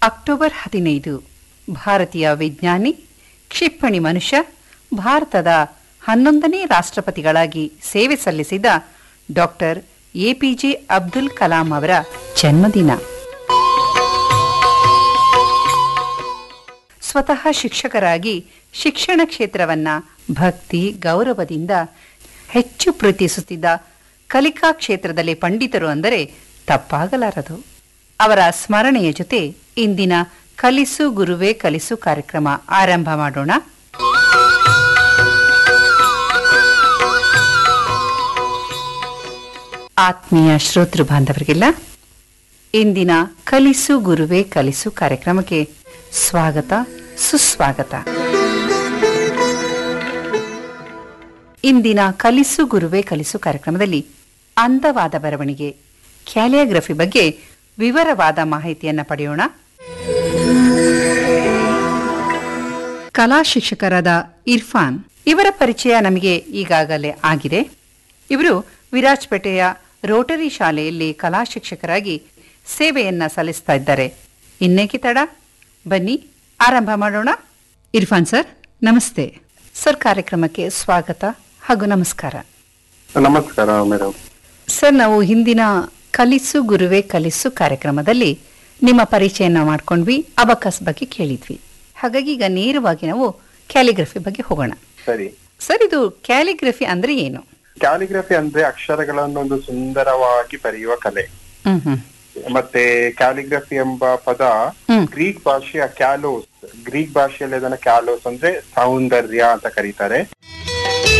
October ಹದಿನೈದು ಭಾರತೀಯ ವಿಜ್ಞಾನಿ ಕ್ಷಿಪಣಿ ಮನುಷ್ಯ ಭಾರತದ ಹನ್ನೊಂದನೇ ರಾಷ್ಟ್ರಪತಿಗಳಾಗಿ ಸೇವೆ ಸಲ್ಲಿಸಿದ ಡಾಕ್ಟರ್ ಎಪಿಜೆ ಅಬ್ದುಲ್ ಕಲಾಂ ಅವರ ಜನ್ಮದಿನ ಸ್ವತಃ ಶಿಕ್ಷಕರಾಗಿ ಶಿಕ್ಷಣ ಕ್ಷೇತ್ರವನ್ನ ಭಕ್ತಿ ಗೌರವದಿಂದ ಹೆಚ್ಚು ಪ್ರೀತಿಸುತ್ತಿದ್ದ ಕಲಿಕಾ ಕ್ಷೇತ್ರದಲ್ಲಿ ಪಂಡಿತರು ಅಂದರೆ ತಪ್ಪಾಗಲಾರದು ಅವರ ಸ್ಮರಣೆಯ ಜೊತೆ ಇಂದಿನ ಕಲಿಸು ಗುರುವೇ ಕಲಿಸು ಕಾರ್ಯಕ್ರಮ ಆರಂಭ ಮಾಡೋಣ ಆತ್ಮೀಯ ಶ್ರೋತೃ ಬಾಂಧವರಿಗೆಲ್ಲ ಇಂದಿನ ಕಲಿಸು ಗುರುವೇ ಕಲಿಸು ಕಾರ್ಯಕ್ರಮಕ್ಕೆ ಸ್ವಾಗತ ಸುಸ್ವಾಗತ ಇಂದಿನ ಕಲಿಸು ಗುರುವೇ ಕಲಿಸು ಕಾರ್ಯಕ್ರಮದಲ್ಲಿ ಅಂದವಾದ ಬರವಣಿಗೆ ಕ್ಯಾಲಿಯಾಗ್ರಫಿ ಬಗ್ಗೆ ವಿವರವಾದ ಮಾಹಿತಿಯನ್ನ ಪಡೆಯೋಣ ಕಲಾ ಶಿಕ್ಷಕರಾದ ಇರ್ಫಾನ್ ಇವರ ಪರಿಚಯ ನಮಗೆ ಈಗಾಗಲೇ ಆಗಿದೆ ಇವರು ವಿರಾಜ್ಪೇಟೆಯ ರೋಟರಿ ಶಾಲೆಯಲ್ಲಿ ಕಲಾ ಶಿಕ್ಷಕರಾಗಿ ಸೇವೆಯನ್ನ ಸಲ್ಲಿಸ್ತಾ ಇದ್ದಾರೆ ಇನ್ನೇಕೆ ತಡ ಬನ್ನಿ ಆರಂಭ ಮಾಡೋಣ ಇರ್ಫಾನ್ ಸರ್ ನಮಸ್ತೆ ಸರ್ ಕಾರ್ಯಕ್ರಮಕ್ಕೆ ಸ್ವಾಗತ ಹಾಗೂ ನಮಸ್ಕಾರ ನಮಸ್ಕಾರ ಮೇಡಮ್ ಸರ್ ನಾವು ಹಿಂದಿನ ಕಲಿಸು ಗುರುವೇ ಕಲಿಸು ಕಾರ್ಯಕ್ರಮದಲ್ಲಿ ನಿಮ್ಮ ಪರಿಚಯನ ಮಾಡ್ಕೊಂಡ್ವಿ ಅಬಕಸ್ ಬಗ್ಗೆ ಕೇಳಿದ್ವಿ ಹಾಗಾಗಿ ಈಗ ನೇರವಾಗಿ ನಾವು ಕ್ಯಾಲಿಗ್ರಫಿ ಬಗ್ಗೆ ಹೋಗೋಣ ಸರಿ ಸರ್ ಇದು ಕ್ಯಾಲಿಗ್ರಫಿ ಅಂದ್ರೆ ಏನು ಕ್ಯಾಲಿಗ್ರಫಿ ಅಂದ್ರೆ ಅಕ್ಷರಗಳನ್ನೊಂದು ಸುಂದರವಾಗಿ ಬರೆಯುವ ಕಲೆ ಹ್ಮ್ ಹ್ಮ್ ಮತ್ತೆ ಕ್ಯಾಲಿಗ್ರಫಿ ಎಂಬ ಪದ ಹ್ಮ್. ಗ್ರೀಕ್ ಭಾಷೆಯ ಕ್ಯಾಲೋಸ್ ಗ್ರೀಕ್ ಭಾಷೆಯಲ್ಲಿ ಅದನ್ನ ಕ್ಯಾಲೋಸ್ ಅಂದ್ರೆ ಸೌಂದರ್ಯ ಅಂತ ಕರೀತಾರೆ